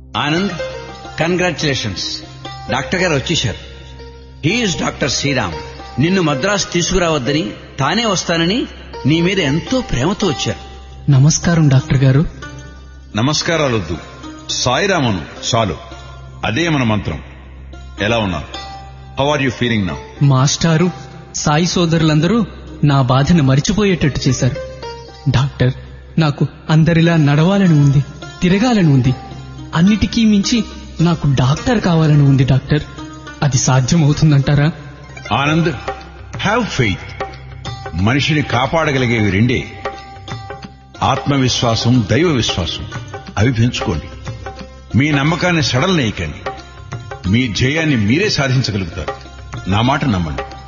Anand congratulations doctor గారు వచ్చేశారు he's doctor Sriram నిన్ను మద్రాసు తీసుకురావద్దని తానే వస్తానని నీ మీద ఎంతో ప్రేమతో వచ్చారు నమస్కారం డాక్టర్ గారు నమస్కారాలొద్దు సాయిరామను చాలు అదే మన మంత్రం ఎలా ఉన్నావు how are you feeling now మాస్టారు సాయి సోదరులందరూ నా బాధను మరిచిపోయేటట్టు చేశారు డాక్టర్ నాకు అందరిలా నడవాలని ఉంది తిరగాలని ఉంది అన్నిటికీ మించి నాకు డాక్టర్ కావాలని ఉంది డాక్టర్ అది సాధ్యమవుతుందంటారా ఆనంద్ హ్యావ్ ఫెయిత్ మనిషిని కాపాడగలిగేవి రెండే ఆత్మవిశ్వాసం దైవ విశ్వాసం అవి పెంచుకోండి మీ నమ్మకాన్ని సడలనేయకండి మీ జయాన్ని మీరే సాధించగలుగుతారు నా మాట నమ్మండి